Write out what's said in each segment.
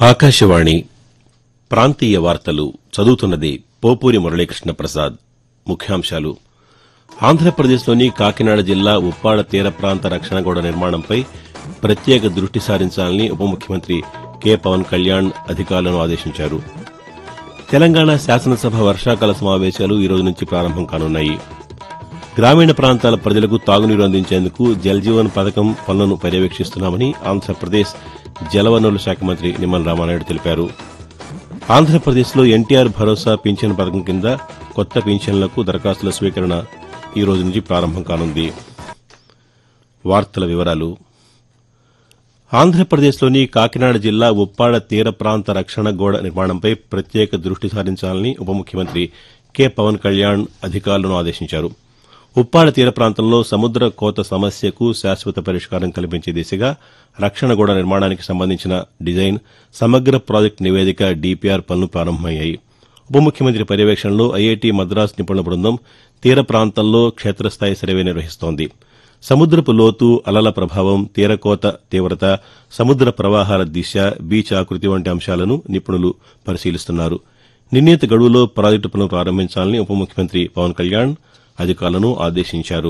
ఆకాశవాణి ప్రాంతీయ వార్తలు చదువుతున్నది పోపూరి మురళీకృష్ణ ప్రసాద్ ముఖ్యాంశాలు ఆంధ్రప్రదేశ్లోని కాకినాడ జిల్లా ఉప్పాడ తీర ప్రాంత రక్షణ గోడ నిర్మాణంపై ప్రత్యేక దృష్టి సారించాలని ఉప ముఖ్యమంత్రి కె పవన్ కళ్యాణ్ అధికారులను ఆదేశించారు తెలంగాణ శాసనసభ వర్షాకాల సమావేశాలు ఈ రోజు నుంచి ప్రారంభం కానున్నాయి గ్రామీణ ప్రాంతాల ప్రజలకు తాగునీరు అందించేందుకు జల్జీవన్ పథకం పనులను పర్యవేక్షిస్తున్నామని ఆంధ్రప్రదేశ్ జలవనరుల శాఖ మంత్రి నిమ్మల రామానాయుడు తెలిపారు ఆంధ్రప్రదేశ్లో ఎన్టీఆర్ భరోసా పింఛన్ పథకం కింద కొత్త పింఛన్లకు దరఖాస్తుల స్వీకరణ ఈ రోజు నుంచి ప్రారంభం కానుంది వార్తల వివరాలు ఆంధ్రప్రదేశ్లోని కాకినాడ జిల్లా ఉప్పాడ తీర ప్రాంత రక్షణ గోడ నిర్మాణంపై ప్రత్యేక దృష్టి సారించాలని ఉప ముఖ్యమంత్రి కె పవన్ కళ్యాణ్ అధికారులను ఆదేశించారు ఉప్పాడ తీర ప్రాంతంలో సముద్ర కోత సమస్యకు శాశ్వత పరిష్కారం కల్పించే దిశగా రక్షణ గోడ నిర్మాణానికి సంబంధించిన డిజైన్ సమగ్ర ప్రాజెక్టు నివేదిక డీపీఆర్ పనులు ప్రారంభమయ్యాయి ఉప ముఖ్యమంత్రి పర్యవేక్షణలో ఐఐటి మద్రాస్ నిపుణుల బృందం తీర ప్రాంతంలో క్షేత్రస్థాయి సర్వే నిర్వహిస్తోంది సముద్రపు లోతు అలల ప్రభావం తీరకోత తీవ్రత సముద్ర ప్రవాహాల దిశ బీచ్ ఆకృతి వంటి అంశాలను నిపుణులు పరిశీలిస్తున్నారు నిర్ణీత గడువులో ప్రాజెక్టు పనులు ప్రారంభించాలని ఉప ముఖ్యమంత్రి పవన్ కళ్యాణ్ అధికారులను ఆదేశించారు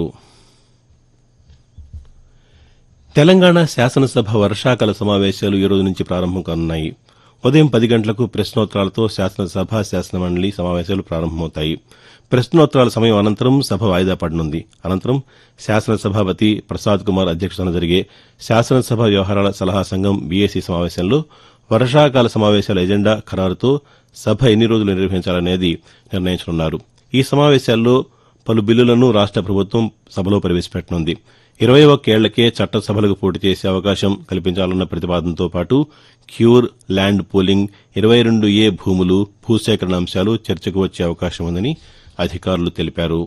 తెలంగాణ శాసనసభ వర్షాకాల సమావేశాలు ఈ రోజు నుంచి ప్రారంభం కానున్నాయి ఉదయం పది గంటలకు ప్రశ్నోత్తరాలతో శాసనసభ శాసనమండలి సమావేశాలు ప్రారంభమవుతాయి ప్రశ్నోత్తరాల సమయం అనంతరం సభ వాయిదా పడనుంది అనంతరం శాసనసభాపతి ప్రసాద్ కుమార్ అధ్యక్షతన జరిగే శాసనసభ వ్యవహారాల సలహా సంఘం బీఏసీ సమావేశంలో వర్షాకాల సమావేశాల ఎజెండా ఖరారుతో సభ ఎన్ని రోజులు నిర్వహించాలనేది నిర్ణయించనున్నారు ఈ సమావేశాల్లో పలు బిల్లులను రాష్ట ప్రభుత్వం సభలో ప్రవేశపెట్టనుంది ఇరవై ఒక్కేళ్లకే చట్టసభలకు పోటీ చేసే అవకాశం కల్పించాలన్న ప్రతిపాదనతో పాటు క్యూర్ ల్యాండ్ పూలింగ్ ఇరవై రెండు ఏ భూములు భూసేకరణ అంశాలు చర్చకు వచ్చే అవకాశం ఉందని అధికారులు తెలిపారు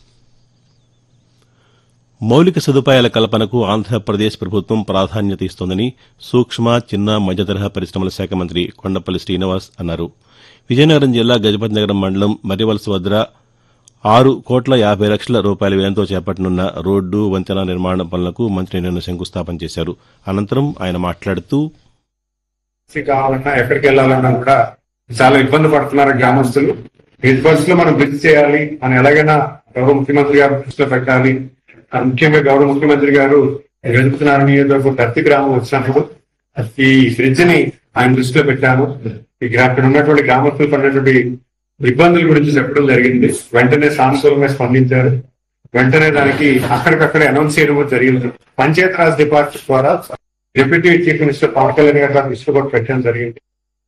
మౌలిక సదుపాయాల కల్పనకు ఆంధ్రప్రదేశ్ ప్రభుత్వం ప్రాధాన్యత ఇస్తోందని సూక్ష్మ చిన్న మధ్యతరహా పరిశ్రమల శాఖ మంత్రి కొండపల్లి శ్రీనివాస్ అన్నారు విజయనగరం జిల్లా గజపతి నగరం మండలం మర్రివలస వద్ద ఆరు కోట్ల యాభై లక్షల రూపాయల వ్యయంతో చేపట్టనున్న రోడ్డు వంతెన నిర్మాణ పనులకు మంత్రి నిన్న శంకుస్థాపన చేశారు అనంతరం ఆయన మాట్లాడుతూ సి కావాలన్నా ఎక్కడికి వెళ్ళాలన్నా కూడా చాలా ఇబ్బంది పడుతున్నారు గ్రామస్తులు ఈ పరిస్థితిలో మనం బ్రిడ్జ్ చేయాలి అని ఎలాగైనా గౌరవ ముఖ్యమంత్రి గారు దృష్టిలో పెట్టాలి ఆ ముఖ్యంగా గౌరవ ముఖ్యమంత్రి గారు వెళ్తున్నారు నియోజకవర్గం దత్తి గ్రామం వచ్చినప్పుడు ఈ బ్రిడ్జ్ ని ఆయన దృష్టిలో పెట్టాను ఈ గ్రా- ఇక్కడ ఉన్నటువంటి గ్రామస్తులు పడినటువంటి ఇబ్బందుల గురించి చెప్పడం జరిగింది వెంటనే సానుకూలంగా స్పందించారు వెంటనే దానికి అక్కడికక్కడ అనౌన్స్ చేయడం కూడా జరిగింది పంచాయతీరాజ్ డిపార్ట్మెంట్ ద్వారా deputy chief minister Pawan Kalyan garu దాని దృష్టిలో కూడా పెట్టడం జరిగింది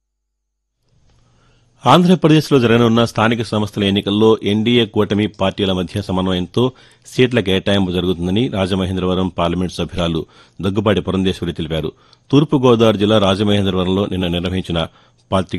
ఆంధ్రప్రదేశ్లో జరగనున్న స్థానిక సంస్థల ఎన్నికల్లో ఎన్డీఏ కూటమి పార్టీల మధ్య సమన్వయంతో సీట్ల కేటాయింపు జరుగుతుందని రాజమహేంద్రవరం పార్లమెంటు సభ్యురాలు దగ్గుబాటి పురంధేశ్వరి తెలిపారు తూర్పుగోదావరి జిల్లా రాజమహేంద్రవరంలో నిన్న నిర్వహించిన పార్టీ